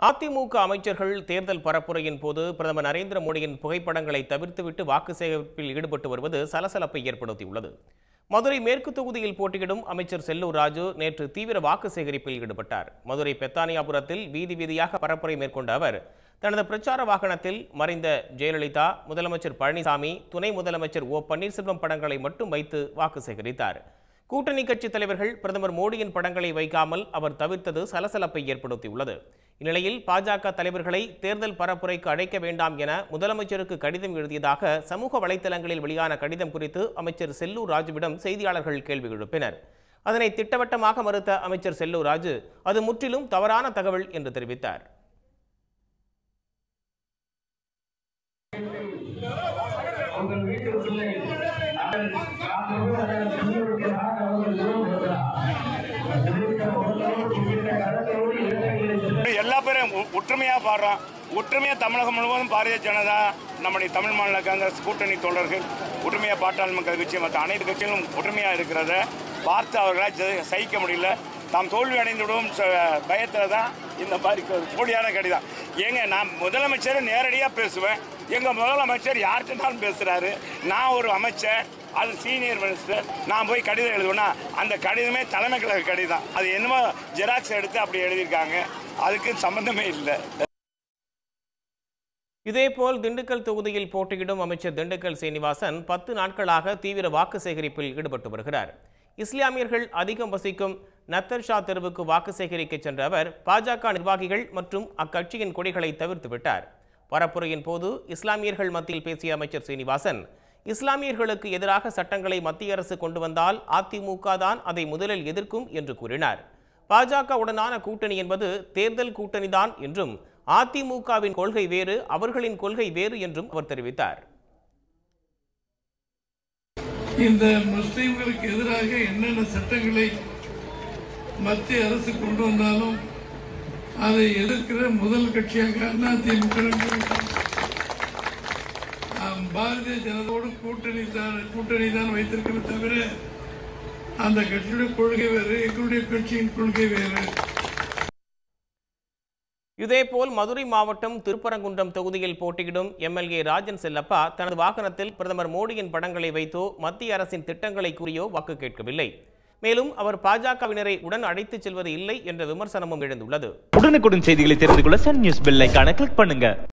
அதிமுக அமைச்சர்கள் தேர்தல் பரப்புரையின் போது பிரதமர் நரேந்திர மோடியின் புகைப்படங்களை தவிர்த்துவிட்டு வாக்கு சேகரிப்பில் ஈடுபட்டு வருவது சலசலப்பை ஏற்படுத்தியுள்ளது மதுரை மேற்கு தொகுதியில் போட்டியிடும் அமைச்சர் செல்லூர் ராஜு நேற்று தீவிர வாக்கு சேகரிப்பில் ஈடுபட்டார் மதுரை பெத்தானியாபுரத்தில் வீதி வீதியாக பரப்புரை மேற்கொண்ட அவர் தனது பிரச்சார வாகனத்தில் மறைந்த ஜெயலலிதா முதலமைச்சர் பழனிசாமி துணை முதலமைச்சர் ஓ பன்னீர்செல்வம் படங்களை மட்டும் வைத்து வாக்கு சேகரித்தார் கூட்டணி கட்சி தலைவர்கள் பிரதமர் மோடியின் படங்களை வைக்காமல் அவர் தவிர்த்தது சலசலப்பை ஏற்படுத்தியுள்ளது இந்நிலையில் பாஜக தலைவர்களை தேர்தல் பரப்புரைக்கு அழைக்க வேண்டாம் என முதலமைச்சருக்கு கடிதம் எழுதியதாக சமூக வலைத்தளங்களில் வெளியான கடிதம் குறித்து அமைச்சர் செல்லூர் ராஜுவிடம் செய்தியாளர்கள் கேள்வி எழுப்பினர் அதனை திட்டவட்டமாக மறுத்த அமைச்சர் செல்லூர் ராஜு அது முற்றிலும் தவறான தகவல் என்று தெரிவித்தார் உங்கள் வீட்டுக்குள்ளே அவர் காப்பவர் சின்னவர்களாக அவர்கள் உருவப்படுகிறார் கடலோடு இலங்கைகளை செல்ல எல்லா பேரும் ஒ- ஒற்றுமையா பாடுறோம் ஒற்றுமையா தமிழகம் முழுவதும் பாரதிய ஜனதா நம்முடைய தமிழ் மாநில காங்கிரஸ் கூட்டணி தொண்டர்கள் ஒற்றுமையா பாட்டாளி மக்கள் கட்சி மற்ற அனைத்து கட்சிகளும் ஒற்றுமையா இருக்கிறத பார்த்து அவர்களால் ஜெ- சகிக்க முடியல தாம் தோல்வி அடைந்து விடும் பயத்தில் தான் இந்த மாதிரி ஒரு போலியான கடிதம் ஏங்க நான் முதலமைச்சரை நேரடியாக பேசுவேன் எங்கள் முதலமைச்சர் யார்கிட்டனாலும் பேசுகிறாரு நான் ஒரு அமைச்சர் அது சீனியர் மினிஸ்டர் நான் போய் கடிதம் எழுதுவேன்னா அந்த கடிதமே தலைமை கழக கடிதம் அது என்னமோ ஜெராக்ஸ் எடுத்து அப்படி எழுதியிருக்காங்க அதுக்கு சம்மந்தமே இல்லை இதேபோல் திண்டுக்கல் தொகுதியில் போட்டியிடும் அமைச்சர் திண்டுக்கல் சீனிவாசன் பத்து நாட்களாக தீவிர வாக்கு சேகரிப்பில் ஈடுபட்டு வருகிறார் இஸ்லாமியர்கள் அதிகம் வசிக்கும் நத்தர் ஷா தெருவுக்கு வாக்கு சேகரிக்க சென்ற அவர் பாஜக நிர்வாகிகள் மற்றும் அக்கட்சியின் கொடிகளை தவிர்த்து விட்டார் பரப்புரையின் போது இஸ்லாமியர்கள் மத்தியில் பேசிய அமைச்சர் சீனிவாசன் இஸ்லாமியர்களுக்கு எதிராக சட்டங்களை மத்திய அரசு கொண்டு வந்தால் அதிமுக தான் அதை முதலில் எதிர்க்கும் என்று கூறினார் பாஜகவுடனான கூட்டணி என்பது தேர்தல் கூட்டணிதான் என்றும் அதிமுகவின் கொள்கை வேறு அவர்களின் கொள்கை வேறு என்றும் அவர் தெரிவித்தார் இந்த முஸ்லிம்களுக்கு எதிராக என்னென்ன சட்டங்களை மத்திய அரசு கொண்டு வந்தாலும் அதை எதிர்க்கிற முதல் கட்சியாக அதிமுக நாம் பாரதிய ஜனதாவோடு கூட்டணி தான் கூட்டணி தான் வைத்திருக்கிறோம் தவிர அந்த கட்சியுடைய கொள்கை வேறு எங்களுடைய கட்சியின் கொள்கை வேறு இதேபோல் மதுரை மாவட்டம் திருப்பரங்குன்றம் தொகுதியில் போட்டியிடும் எம்எல்ஏ ராஜன் செல்லப்பா தனது வாகனத்தில் பிரதமர் மோடியின் படங்களை வைத்தோ மத்திய அரசின் திட்டங்களை கூறியோ வாக்கு கேட்கவில்லை மேலும் அவர் பாஜகவினரை உடன் அழைத்துச் செல்வது இல்லை என்ற விமர்சனமும் எழுந்துள்ளது உடனுக்குடன் செய்திகளை தெரிந்து கொள்ள சன் நியூஸ் பெல் ஐகானை கிளிக் பண்ணுங்க